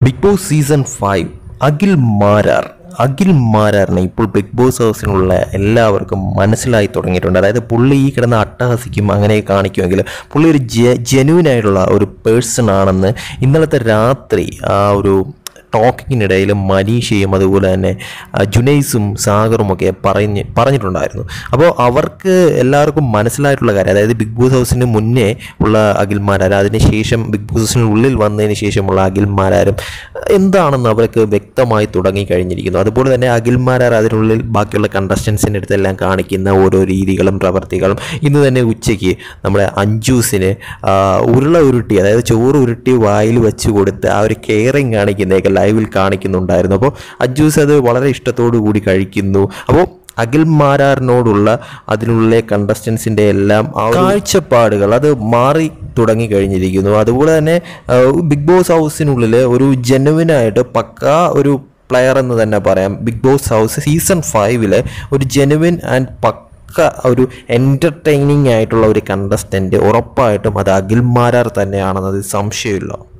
big boss season five Akhil Marar Akhil മാരാറിനെ ഇപ്പോൾ big boss ഹൗസിനുള്ള എല്ലാവർക്കും മനസ്സിലായി തുടങ്ങിയിട്ടുണ്ട് അതായത് പുള്ളി ഈ കിടന്ന് അട്ടഹസിക്കും അങ്ങനെ കാണിക്കുമെങ്കിൽ പുള്ളി ഒരു ജെ ജെനുവിൻ ആയിട്ടുള്ള ഒരു പേഴ്സൺ ആണെന്ന് ഇന്നലത്തെ രാത്രി ആ ഒരു ടോക്കിങ്ങിനിടയിൽ മനീഷയും അതുപോലെ തന്നെ ആ, ജുനൈസും സാഗറും ഒക്കെ പറഞ്ഞ് പറഞ്ഞിട്ടുണ്ടായിരുന്നു അപ്പോൾ അവർക്ക് എല്ലാവർക്കും മനസ്സിലായിട്ടുള്ള കാര്യം അതായത് ബിഗ് ബോസ് ഹൗസിന് മുന്നേ ഉള്ള അഖിൽമാരാർ അതിനുശേഷം ബിഗ് ബോസ് ഹൗസിനുള്ളിൽ വന്നതിന് ശേഷമുള്ള അഖിൽമാരാരും എന്താണെന്ന് അവർക്ക് വ്യക്തമായി തുടങ്ങി കഴിഞ്ഞിരിക്കുന്നു അതുപോലെ തന്നെ അഖിൽമാരാർ അതിനുള്ളിൽ ബാക്കിയുള്ള കണ്ടസ്റ്റൻസിൻ്റെ അടുത്തെല്ലാം കാണിക്കുന്ന ഓരോ രീതികളും പ്രവർത്തികളും ഇന്ന് തന്നെ ഉച്ചയ്ക്ക് നമ്മുടെ അഞ്ജൂസിന് ആ, ഉരുള ഉരുട്ടി അതായത് ചോറ് ഉരുട്ടി വായിൽ വെച്ച് കൊടുത്ത് ആ ഒരു കെയറിങ് കാണിക്കുന്നതൊക്കെ ലൈവിൽ കാണിക്കുന്നുണ്ടായിരുന്നു അപ്പോൾ അഞ്ജൂസ് അത് വളരെ ഇഷ്ടത്തോടു കൂടി കഴിക്കുന്നു അപ്പോൾ അഖിൽ മാരാറിനോടുള്ള അതിനുള്ളിലെ കണ്ടസ്റ്റൻസിൻ്റെ എല്ലാം ആ ഒരു കാഴ്ചപ്പാടുകൾ അത് മാറി തുടങ്ങി കഴിഞ്ഞിരിക്കുന്നു അതുപോലെ തന്നെ ആ, ബിഗ് ബോസ് ഹൗസിനുള്ളിൽ ഒരു ജെനുവിനായിട്ട് പക്കാ ഒരു പ്ലെയർ എന്ന് തന്നെ പറയാം ബിഗ് ബോസ് ഹൗസ് സീസൺ ഫൈവിലെ ഒരു ജെനുവിൻ ആൻഡ് പക്ക ഒരു എൻ്റർടൈനിങ് ആയിട്ടുള്ള ഒരു കണ്ടസ്റ്റൻറ്റ് ഉറപ്പായിട്ടും അത് അഖിൽ മാരാർ തന്നെയാണെന്നത് സംശയമില്ല